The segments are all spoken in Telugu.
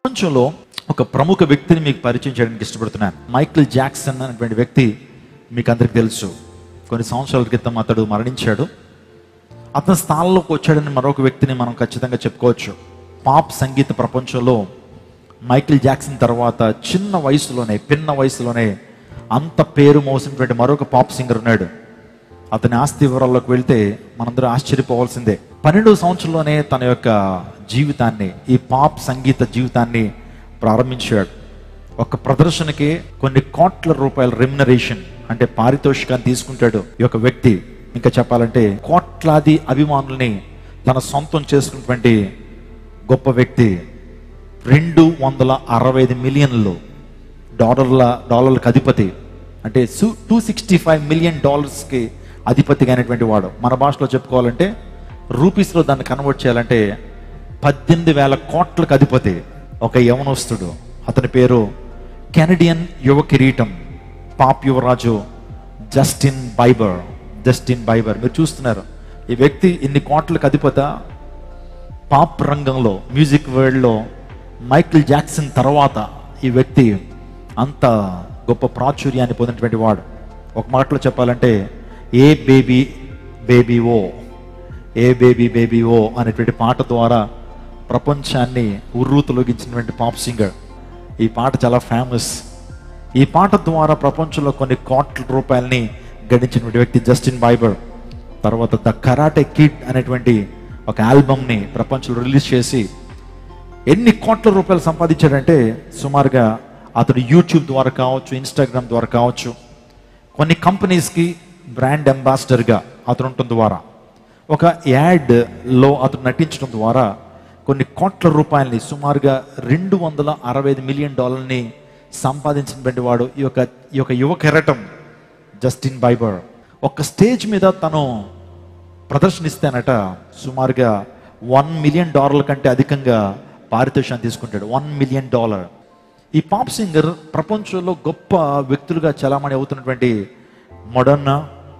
ప్రపంచంలో ఒక ప్రముఖ వ్యక్తిని మీకు పరిచయం చేయడానికి ఇష్టపడుతున్నాను మైకిల్ జాక్సన్ అనేటువంటి వ్యక్తి మీకు అందరికి తెలుసు కొన్ని సంవత్సరాల క్రితం అతడు మరణించాడు అతని స్థానంలోకి వచ్చాడని మరొక వ్యక్తిని మనం ఖచ్చితంగా చెప్పుకోవచ్చు పాప్ సంగీత ప్రపంచంలో మైకిల్ జాక్సన్ తర్వాత చిన్న వయసులోనే పిన్న వయసులోనే అంత పేరు మోసినటువంటి మరొక పాప్ సింగర్ ఉన్నాడు అతని ఆస్తి వివరాల్లోకి వెళ్తే మనందరూ ఆశ్చర్యపోవాల్సిందే పన్నెండు సంవత్సరంలోనే తన యొక్క జీవితాన్ని ఈ పాప్ సంగీత జీవితాన్ని ప్రారంభించాడు ఒక ప్రదర్శనకి కొన్ని కోట్ల రూపాయల రెమ్యునరేషన్ అంటే పారితోషికాన్ని తీసుకుంటాడు ఈ యొక్క వ్యక్తి ఇంకా చెప్పాలంటే కోట్లాది అభిమానుల్ని తన సొంతం చేసుకున్నటువంటి గొప్ప వ్యక్తి రెండు వందల అరవై ఐదు మిలియన్లు డాలర్ల డాలర్లకు అధిపతి అంటే టూ సిక్స్టీ ఫైవ్ మిలియన్ డాలర్స్కి అధిపతిగా అయినటువంటి వాడు మన భాషలో చెప్పుకోవాలంటే రూపీస్లో దాన్ని కన్వర్ట్ చేయాలంటే పద్దెనిమిది వేల కోట్లకు అధిపతి ఒక యవనస్తుడు అతని పేరు కెనడియన్ యువ కిరీటం పాప్ యువరాజు జస్టిన్ బైబర్ జస్టిన్ బైబర్ మీరు చూస్తున్నారు ఈ వ్యక్తి ఇన్ని కోట్లకు అధిపత పాప్ రంగంలో మ్యూజిక్ వరల్డ్లో మైకిల్ జాక్సన్ తర్వాత ఈ వ్యక్తి అంత గొప్ప ప్రాచుర్యాన్ని పొందినటువంటి వాడు ఒక మాటలో చెప్పాలంటే a baby baby oh a baby baby oh అనేటువంటి పాట ద్వారా ప్రపంచాన్ని ఉర్రూతలొగించినటువంటి పాప్ సింగర్ ఈ పాట చాలా ఫేమస్ ఈ పాట ద్వారా ప్రపంచంలో కొన్ని కోట్ల రూపాయలని గడించినటువంటి వ్యక్తి జస్టిన్ బైబర్ తర్వాత ద కరాటే కిడ్ అనేటువంటి ఒక ఆల్బమ్ని ప్రపంచంలో రిలీజ్ చేసి ఎన్ని కోట్ల రూపాయలు సంపాదించాడంటే సుమారుగా అతడు యూట్యూబ్ ద్వారా కావచ్చు ఇన్స్టాగ్రామ్ ద్వారా కావచ్చు కొన్ని కంపెనీస్కి బ్రాండ్ అంబాసిడర్గా అతను ఉండటం ద్వారా ఒక యాడ్లో అతను నటించడం ద్వారా కొన్ని కోట్ల రూపాయలని సుమారుగా రెండు వందల అరవై ఐదు మిలియన్ డాలర్ని సంపాదించినటువంటి వాడు ఈ యొక్క ఈ యొక్క యువ కెరటం జస్టిన్ బైబర్ ఒక స్టేజ్ మీద తను ప్రదర్శనిస్తానట సుమారుగా వన్ మిలియన్ డాలర్ల కంటే అధికంగా పారితోషాన్ని తీసుకుంటాడు వన్ మిలియన్ డాలర్ ఈ పాప్ సింగర్ ప్రపంచంలో గొప్ప వ్యక్తులుగా చలామణి అవుతున్నటువంటి మొడర్నా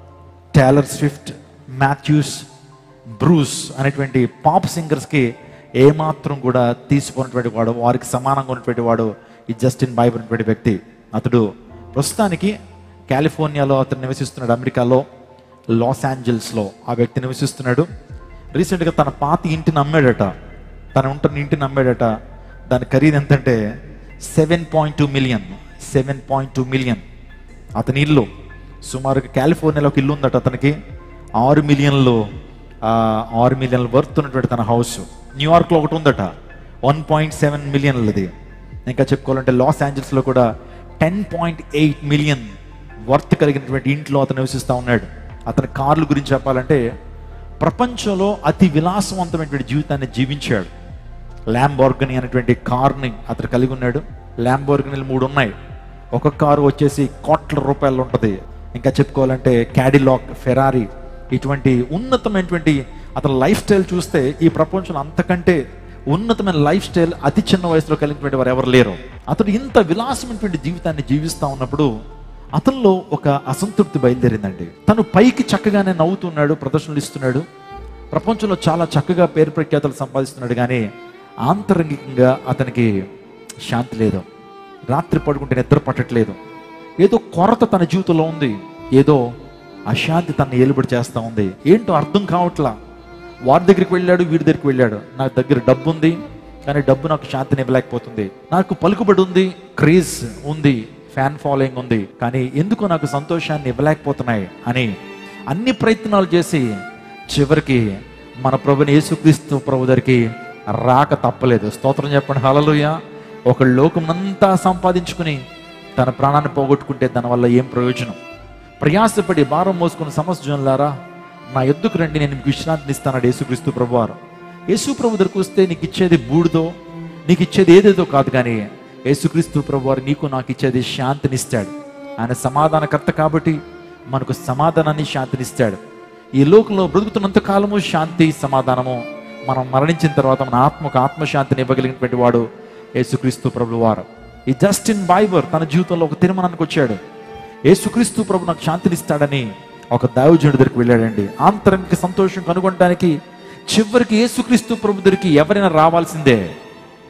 టైలర్ స్విఫ్ట్ మాథ్యూస్ బ్రూస్ అనేటువంటి పాప్ సింగర్స్కి ఏమాత్రం కూడా తీసుకున్నటువంటి వాడు వారికి సమానంగా ఉన్నటువంటి వాడు ఈ జస్టిన్ బైబర్ అనేటువంటి వ్యక్తి అతడు ప్రస్తుతానికి కాలిఫోర్నియాలో అతను నివసిస్తున్నాడు అమెరికాలో లాస్ ఏంజల్స్లో ఆ వ్యక్తి నివసిస్తున్నాడు రీసెంట్గా తన పాత ఇంటిని అమ్మాడట తన ఉంటున్న ఇంటిని అమ్మాడట దాని ఖరీదు ఎంతంటే seven point two million seven point two million అతని ఇల్లు సుమారుగా కాలిఫోర్నియాలో ఒక ఇల్లు ఉందట అతనికి ఆరు మిలియన్లు ఆ, ఆరు మిలియన్లు వర్త్ ఉన్నటువంటి తన హౌస్ న్యూయార్క్లో ఒకటి ఉందట వన్ పాయింట్ సెవెన్ మిలియన్లది ఇంకా చెప్పుకోవాలంటే లాస్ ఏంజల్స్లో కూడా ten point eight million worth కలిగినటువంటి ఇంట్లో అతను నివసిస్తూ ఉన్నాడు అతని కార్ల గురించి చెప్పాలంటే ప్రపంచంలో అతి విలాసవంతమైనటువంటి జీవితాన్ని జీవించాడు ల్యాంబోర్గని అనేటువంటి కార్ని అతను కలిగి ఉన్నాడు ల్యాంబోర్గనీలు మూడు ఉన్నాయి ఒక కారు వచ్చేసి కోట్ల రూపాయలు ఉంటుంది ఇంకా చెప్పుకోవాలంటే క్యాడిలాక్ ఫెరారీ ఇటువంటి ఉన్నతమైనటువంటి అతని లైఫ్ స్టైల్ చూస్తే ఈ ప్రపంచంలో అంతకంటే ఉన్నతమైన లైఫ్ స్టైల్ అతి చిన్న వయసులో కలిగినటువంటి వారు ఎవరు లేరు అతడు ఇంత విలాసమైనటువంటి జీవితాన్ని జీవిస్తూ ఉన్నప్పుడు అతనిలో ఒక అసంతృప్తి బయలుదేరిందండి తను పైకి చక్కగానే నవ్వుతున్నాడు ప్రదర్శనలు ఇస్తున్నాడు ప్రపంచంలో చాలా చక్కగా పేరు ప్రఖ్యాతలు సంపాదిస్తున్నాడు కానీ ఆంతరంగికంగా అతనికి శాంతి లేదు రాత్రి పడుకుంటే నిద్ర పట్టట్లేదు ఏదో కొరత తన జీవితంలో ఉంది ఏదో అశాంతి తన ఏలుబడి చేస్తూ ఉంది ఏంటో అర్థం కావట్లా వారి దగ్గరికి వెళ్ళాడు వీడి దగ్గరికి వెళ్ళాడు నా దగ్గర డబ్బు ఉంది కానీ డబ్బు నాకు శాంతిని ఇవ్వలేకపోతుంది నాకు పలుకుబడి ఉంది క్రేజ్ ఉంది ఫ్యాన్ ఫాలోయింగ్ ఉంది కానీ ఎందుకు నాకు సంతోషాన్ని ఇవ్వలేకపోతున్నాయి అని అన్ని ప్రయత్నాలు చేసి చివరికి మన ప్రభుని యేసుక్రీస్తు ప్రభు దగ్గరికి రాక తప్పలేదు స్తోత్రం చెప్పండి హలలుయ ఒక లోకమంతా సంపాదించుకుని తన ప్రాణాన్ని పోగొట్టుకుంటే దానివల్ల ఏం ప్రయోజనం ప్రయాసపడి భారం మోసుకున్న సమస్య జనులారా నా ఎద్దుకు రండి నేను మీకు విశ్రాంతిని ఇస్తానడు యేసుక్రీస్తు ప్రభువారు యేసు ప్రభు దగ్గరకు వస్తే నీకు ఇచ్చేది బూడిదో నీకు ఇచ్చేది ఏదేదో కాదు కానీ యేసుక్రీస్తు ప్రభువారు నీకు నాకు ఇచ్చేది శాంతిని ఇస్తాడు ఆయన సమాధానకర్త కాబట్టి మనకు సమాధానాన్ని శాంతినిస్తాడు ఈ లోకంలో బ్రతుకుతున్నంత కాలము శాంతి సమాధానము మనం మరణించిన తర్వాత మన ఆత్మకు ఆత్మశాంతిని ఇవ్వగలిగినటువంటి వాడు యేసుక్రీస్తు ప్రభు వారు ఈ జస్టిన్ బైబర్ తన జీవితంలో ఒక తీర్మానానికి వచ్చాడు యేసుక్రీస్తు ప్రభు నాకు శాంతినిస్తాడని ఒక దైవజనుడి దగ్గరికి వెళ్ళాడండి ఆంతరంగిక సంతోషం కనుగొనడానికి చివరికి యేసుక్రీస్తు ప్రభు దగ్గరికి ఎవరైనా రావాల్సిందే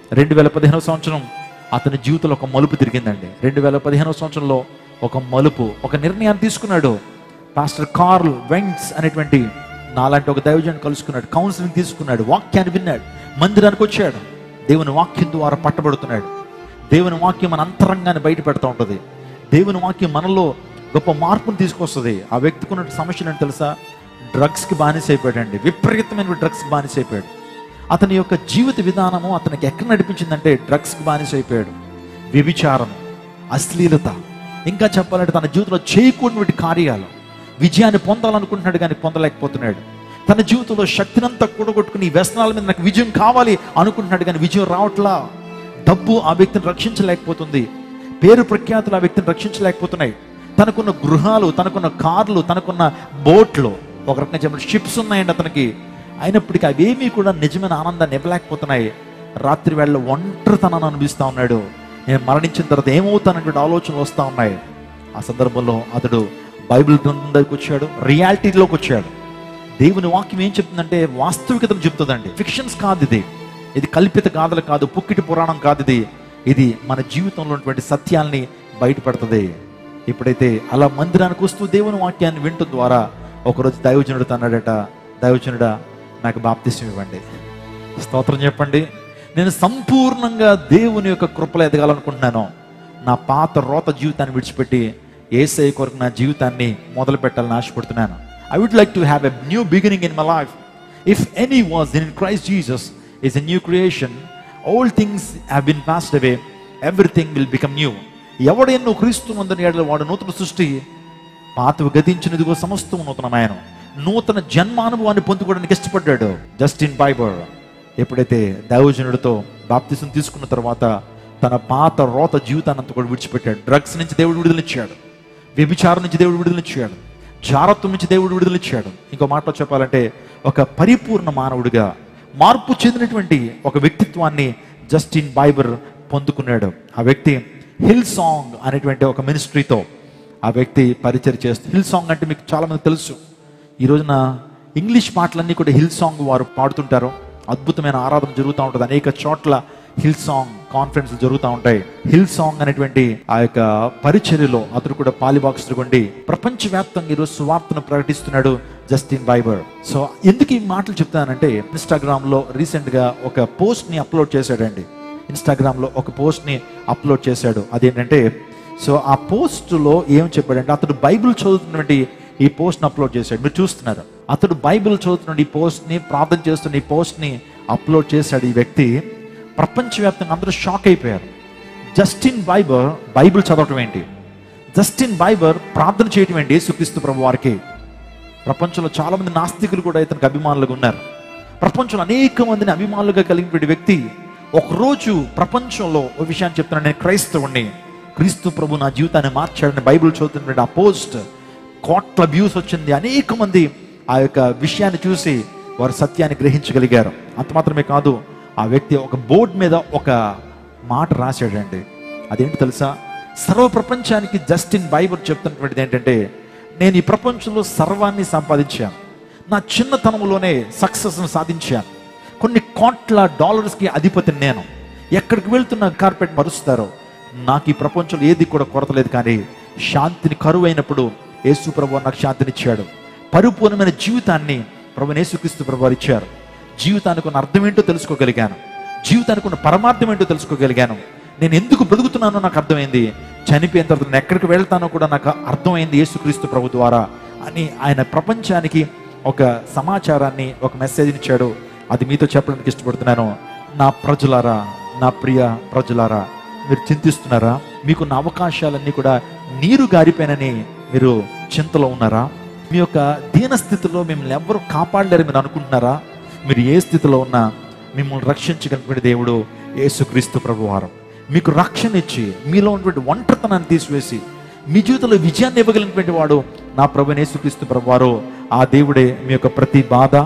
రెండు వేల పదిహేనవ సంవత్సరం అతని జీవితంలో ఒక మలుపు తిరిగిందండి రెండు వేల పదిహేనవ సంవత్సరంలో ఒక మలుపు ఒక నిర్ణయాన్ని తీసుకున్నాడు పాస్టర్ కార్ల్ వెంట్స్ అనేటువంటి నాలాంటి ఒక దైవజన్ కలుసుకున్నాడు కౌన్సిలింగ్ తీసుకున్నాడు వాక్యాన్ని విన్నాడు మందిరానికి వచ్చాడు దేవుని వాక్యం ద్వారా పట్టబడుతున్నాడు దేవుని వాక్యం మన అంతరంగాన్ని బయట పెడతా ఉంటుంది దేవుని వాక్యం మనలో గొప్ప మార్పును తీసుకొస్తుంది ఆ వ్యక్తికి ఉన్న సమస్యలు ఏంటి తెలుసా డ్రగ్స్కి బానిస అయిపోయాడండి విపరీతమైన డ్రగ్స్కి బానిస అయిపోయాడు అతని యొక్క జీవిత విధానము అతనికి ఎక్కడ నడిపించిందంటే డ్రగ్స్కి బానిస అయిపోయాడు వ్యభిచారం అశ్లీలత ఇంకా చెప్పాలంటే తన జీవితంలో చేయకూడని కార్యాలు విజయాన్ని పొందాలనుకుంటున్నాడు కానీ పొందలేకపోతున్నాడు తన జీవితంలో శక్తినంతా కూడగొట్టుకుని ఈ వ్యసనాల మీద నాకు విజయం కావాలి అనుకుంటున్నాడు కానీ విజయం రావట్లా డబ్బు ఆ వ్యక్తిని రక్షించలేకపోతుంది పేరు ప్రఖ్యాతులు ఆ వ్యక్తిని రక్షించలేకపోతున్నాయి తనకున్న గృహాలు తనకున్న కార్లు తనకున్న బోట్లు ఒక రకంగా చెప్పిన షిప్స్ ఉన్నాయండి అతనికి అయినప్పటికీ అవేమీ కూడా నిజమైన ఆనందాన్ని ఇవ్వలేకపోతున్నాయి రాత్రి వేళ ఒంటరితనాన్ని అనిపిస్తా ఉన్నాడు నేను మరణించిన తర్వాత ఏమవుతానటువంటి ఆలోచనలు వస్తూ ఉన్నాయి ఆ సందర్భంలో అతడు బైబిల్ గ్రంథం దగ్గరికి వచ్చాడు రియాలిటీలోకి వచ్చాడు దేవుని వాక్యం ఏం చెప్తుందంటే వాస్తవికతను చెప్తుందండి ఫిక్షన్స్ కాదు ఇది ఇది కల్పిత గాథలు కాదు పుక్కిటి పురాణం కాదు ఇది ఇది మన జీవితంలో ఉన్నటువంటి సత్యాల్ని బయటపడుతుంది ఎప్పుడైతే అలా మందిరానికి వస్తూ దేవుని వాక్యాన్ని వింటం ద్వారా ఒకరోజు దైవజనుడు అన్నాడట దైవజనుడా నాకు బాప్తిష్టం ఇవ్వండి స్తోత్రం చెప్పండి నేను సంపూర్ణంగా దేవుని యొక్క కృపలో ఎదగాలనుకుంటున్నాను నా పాత రోత జీవితాన్ని విడిచిపెట్టి ఏసై కొరకు నా జీవితాన్ని మొదలు పెట్టాలని ఆశపడుతున్నాను I would like to have a new beginning in my life if any was in Christ Jesus is a new creation all things have been passed away everything will become new ఎవడెన్నో క్రీస్తు మందని ఏడల వాడు నూతన సృష్టి పాతవి గతించినదిగో సమస్తం నూతనమైన నూతన జన్మానుభవాన్ని పొందుకోవడానికి ఇష్టపడ్డాడు జస్టిన్ బైబర్ ఎప్పుడైతే దైవజనుడితో బాప్తిసం తీసుకున్న తర్వాత తన పాత రోత జీవితాన్ని అంతా కూడా విడిచిపెట్టాడు డ్రగ్స్ నుంచి దేవుడు విడుదలిచ్చాడు వ్యభిచారం నుంచి దేవుడు విడుదలిచ్చాడు జారత్వం నుంచి దేవుడు విడుదలిచ్చాడు ఇంకో మాటలో చెప్పాలంటే ఒక పరిపూర్ణ మానవుడిగా మార్పు చెందినటువంటి ఒక వ్యక్తిత్వాన్ని జస్టిన్ బైబర్ పొందుకున్నాడు ఆ వ్యక్తి హిల్ సాంగ్ అనేటువంటి ఒక మినిస్ట్రీతో ఆ వ్యక్తి పరిచయం చేస్తూ హిల్ సాంగ్ అంటే మీకు చాలా మంది తెలుసు ఈ రోజున ఇంగ్లీష్ పాటలన్నీ కూడా హిల్ సాంగ్ వారు పాడుతుంటారు అద్భుతమైన ఆరాధన జరుగుతూ ఉంటుంది అనేక చోట్ల హిల్ సాంగ్ కాన్ఫరెన్స్ జరుగుతూ ఉంటాయి హిల్ సాంగ్ అనేటువంటి ఆ యొక్క పరిచర్యలో అతడు కూడా పాలిబాక్స్ కొండి ప్రపంచవ్యాప్తంగా ఈరోజు సువార్తను ప్రకటిస్తున్నాడు జస్టిన్ బైబర్ సో ఎందుకు ఈ మాటలు చెప్తానంటే ఇన్స్టాగ్రామ్ లో రీసెంట్ గా ఒక పోస్ట్ ని అప్లోడ్ చేశాడండి ఇన్స్టాగ్రామ్ లో ఒక పోస్ట్ ని అప్లోడ్ చేశాడు అదేంటంటే సో ఆ పోస్ట్ లో ఏం చెప్పాడంటే అతడు బైబిల్ చదువుతున్నటువంటి ఈ పోస్ట్ ని అప్లోడ్ చేశాడు మీరు చూస్తున్నారు అతడు బైబిల్ చదువుతున్న ఈ పోస్ట్ ని ప్రార్థన చేస్తున్న ఈ పోస్ట్ ని అప్లోడ్ చేశాడు ఈ వ్యక్తి ప్రపంచవ్యాప్తంగా అందరూ షాక్ అయిపోయారు జస్టిన్ బైబర్ బైబిల్ చదవటం ఏంటి జస్టిన్ బైబర్ ప్రార్థన చేయటం ఏంటి యేసుక్రీస్తు ప్రభు వారికి ప్రపంచంలో చాలా మంది నాస్తికులు కూడా ఇతనికి అభిమానులుగా ఉన్నారు ప్రపంచంలో అనేక మందిని అభిమానులుగా కలిగిన వ్యక్తి ఒకరోజు ప్రపంచంలో ఒక విషయాన్ని చెప్తున్నాను నేను క్రైస్తవుణ్ణి క్రీస్తు ప్రభు నా జీవితాన్ని మార్చాడని బైబిల్ చదువుతున్నటువంటి ఆ పోస్ట్ కోట్ల వ్యూస్ వచ్చింది అనేక మంది ఆ యొక్క విషయాన్ని చూసి వారు సత్యాన్ని గ్రహించగలిగారు అంత మాత్రమే కాదు ఆ వ్యక్తి ఒక బోర్డు మీద ఒక మాట రాశాడండి అదేంటి తెలుసా సర్వ ప్రపంచానికి జస్టిన్ బైబర్ చెప్తున్నటువంటిది ఏంటంటే నేను ఈ ప్రపంచంలో సర్వాన్ని సంపాదించాను నా చిన్నతనంలోనే సక్సెస్ను సాధించాను కొన్ని కోట్ల డాలర్స్కి అధిపతిని నేను ఎక్కడికి వెళ్తున్న కార్పెట్ మరుస్తారో నాకు ఈ ప్రపంచంలో ఏది కూడా కొరత లేదు కానీ శాంతిని కరువైనప్పుడు యేసు ప్రభు నాకు శాంతినిచ్చాడు పరిపూర్ణమైన జీవితాన్ని ప్రభు యేసుక్రీస్తు ప్రభు వారు ఇచ్చారు జీవితానికి ఉన్న అర్థం ఏంటో తెలుసుకోగలిగాను జీవితానికి ఉన్న పరమార్థం ఏంటో తెలుసుకోగలిగాను నేను ఎందుకు బ్రతుకుతున్నానో నాకు అర్థమైంది చనిపోయిన తర్వాత నేను ఎక్కడికి వెళ్తానో కూడా నాకు అర్థమైంది యేసుక్రీస్తు ప్రభు ద్వారా అని ఆయన ప్రపంచానికి ఒక సమాచారాన్ని ఒక మెసేజ్ ఇచ్చాడు అది మీతో చెప్పడానికి ఇష్టపడుతున్నాను నా ప్రజలారా నా ప్రియ ప్రజలారా మీరు చింతిస్తున్నారా మీకున్న అవకాశాలన్నీ కూడా నీరు గారిపోయినని మీరు చింతలో ఉన్నారా మీ యొక్క దీన స్థితిలో మిమ్మల్ని ఎవ్వరూ కాపాడలేరు మీరు అనుకుంటున్నారా మీరు ఏ స్థితిలో ఉన్నా మిమ్మల్ని రక్షించగలిగిన దేవుడు యేసుక్రీస్తు ప్రభువారం మీకు రక్షణ ఇచ్చి మీలో ఉన్నటువంటి ఒంటరితనాన్ని తీసివేసి మీ జీవితంలో విజయాన్ని ఇవ్వగలిగినటువంటి వాడు నా ప్రభు యేసుక్రీస్తు ప్రభువారు ఆ దేవుడే మీ యొక్క ప్రతి బాధ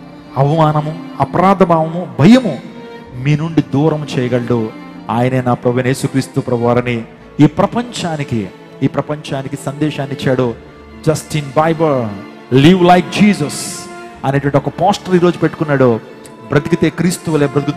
అవమానము అపరాధ భావము భయము మీ నుండి దూరం చేయగలడు ఆయనే నా ప్రభు యేసుక్రీస్తు ప్రభువారని ఈ ప్రపంచానికి ఈ ప్రపంచానికి సందేశాన్ని ఇచ్చాడు Justin Bieber live like Jesus అనేటువంటి ఒక పోస్టర్ ఈరోజు పెట్టుకున్నాడు బ్రతికితే క్రీస్తు వలె బ్రతుకుదాం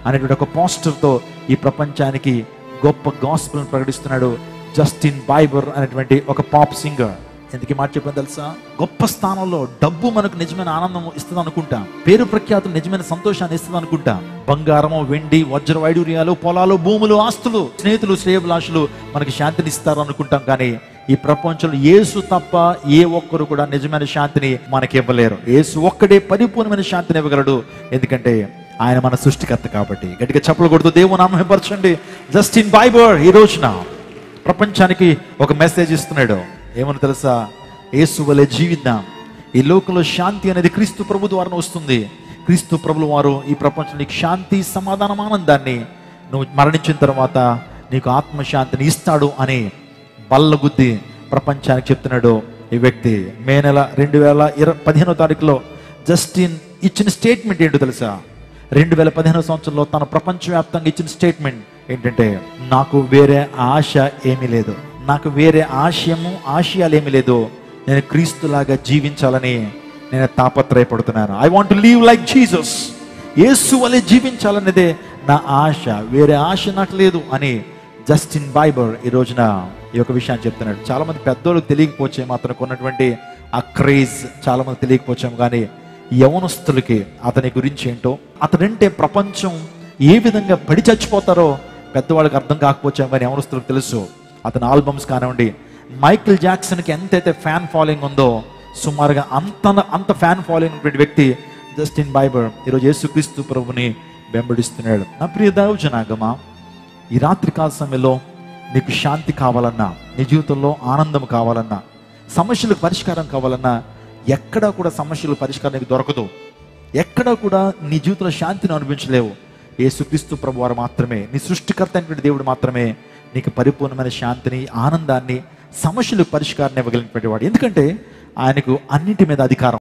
అనేటువంటి ఒక పోస్టర్తో ఈ ప్రపంచానికి గొప్ప గాస్పుల్ని ప్రకటిస్తున్నాడు జస్టిన్ బైబర్ అనేటువంటి ఒక పాప్ సింగర్ ఎందుకు ఈ మాట చెప్పాను తెలుసా గొప్ప స్థానంలో డబ్బు మనకు నిజమైన ఆనందం ఇస్తుంది అనుకుంటా పేరు ప్రఖ్యాతులు నిజమైన సంతోషాన్ని ఇస్తుంది అనుకుంటా బంగారము వెండి వజ్ర వైడూర్యాలు పొలాలు భూములు ఆస్తులు స్నేహితులు శ్రేయభిలాషులు మనకి శాంతిని ఇస్తారు అనుకుంటాం కానీ ఈ ప్రపంచంలో యేసు తప్ప ఏ ఒక్కరు కూడా నిజమైన శాంతిని మనకి ఇవ్వలేరు యేసు ఒక్కడే పరిపూర్ణమైన శాంతిని ఇవ్వగలడు ఎందుకంటే ఆయన మన సృష్టికర్త కాబట్టి గట్టిగా చప్పలు కొడుతూ దేవుని నామపరచండి జస్టిన్ బైబర్ ఈ రోజున ప్రపంచానికి ఒక మెసేజ్ ఇస్తున్నాడు ఏమని తెలుసా యేసు వలె జీవిద్దాం ఈ లోకంలో శాంతి అనేది క్రీస్తు ప్రభు ద్వారా వస్తుంది క్రీస్తు ప్రభుల వారు ఈ ప్రపంచంలో నీకు శాంతి సమాధానం ఆనందాన్ని నువ్వు మరణించిన తర్వాత నీకు ఆత్మశాంతిని ఇస్తాడు అని బల్లగుద్ది ప్రపంచానికి చెప్తున్నాడు ఈ వ్యక్తి మే నెల రెండు వేల ఇరవై పదిహేనో తారీఖులో జస్టిన్ ఇచ్చిన స్టేట్మెంట్ ఏంటో తెలుసా రెండు వేల పదిహేనో సంవత్సరంలో తన ప్రపంచవ్యాప్తంగా ఇచ్చిన స్టేట్మెంట్ ఏంటంటే నాకు వేరే ఆశ ఏమీ లేదు నాకు వేరే ఆశయము ఆశయాలు ఏమీ లేదు నేను క్రీస్తులాగా జీవించాలని నేను తాపత్రయపడుతున్నాను I want live like Jesus యేసు వలె జీవించాలనేదే నా ఆశ వేరే ఆశ నాకు లేదు అని జస్టిన్ బైబర్ ఈ రోజున ఈ యొక్క విషయాన్ని చెప్తున్నాడు చాలా మంది పెద్దోళ్ళు తెలియకపోవచ్చే మాత్రం కొన్నటువంటి ఆ క్రేజ్ చాలా మంది తెలియకపోవచ్చాం కానీ యవనస్తులకి అతని గురించి ఏంటో అతనంటే ప్రపంచం ఏ విధంగా పడి చచ్చిపోతారో పెద్దవాళ్ళకి అర్థం కాకపోవచ్చాం కానీ యవనస్తులకు తెలుసు అతని ఆల్బమ్స్ కానివ్వండి మైకిల్ జాక్సన్కి ఎంతైతే ఫ్యాన్ ఫాలోయింగ్ ఉందో సుమారుగా అంత అంత ఫ్యాన్ ఫాలోయింగ్ ఉన్నటువంటి వ్యక్తి జస్టిన్ బైబర్ ఈరోజు యేసుక్రీస్తు ప్రభుని వెంబడిస్తున్నాడు నా ప్రియ దైవజనాగమా ఈ రాత్రి కాల సమయంలో నీకు శాంతి కావాలన్నా నీ జీవితంలో ఆనందం కావాలన్నా సమస్యలకు పరిష్కారం కావాలన్నా ఎక్కడా కూడా సమస్యలకు పరిష్కారం నీకు దొరకదు ఎక్కడా కూడా నీ జీవితంలో శాంతిని అనిపించలేవు యేసుక్రీస్తు ప్రభు వారు మాత్రమే నీ సృష్టికర్త అయినటువంటి దేవుడు మాత్రమే నీకు పరిపూర్ణమైన శాంతిని ఆనందాన్ని సమస్యలకు పరిష్కారాన్ని ఇవ్వగలిగినటువంటి వాడు ఎందుకంటే ఆయనకు అన్నింటి మీద అధికారం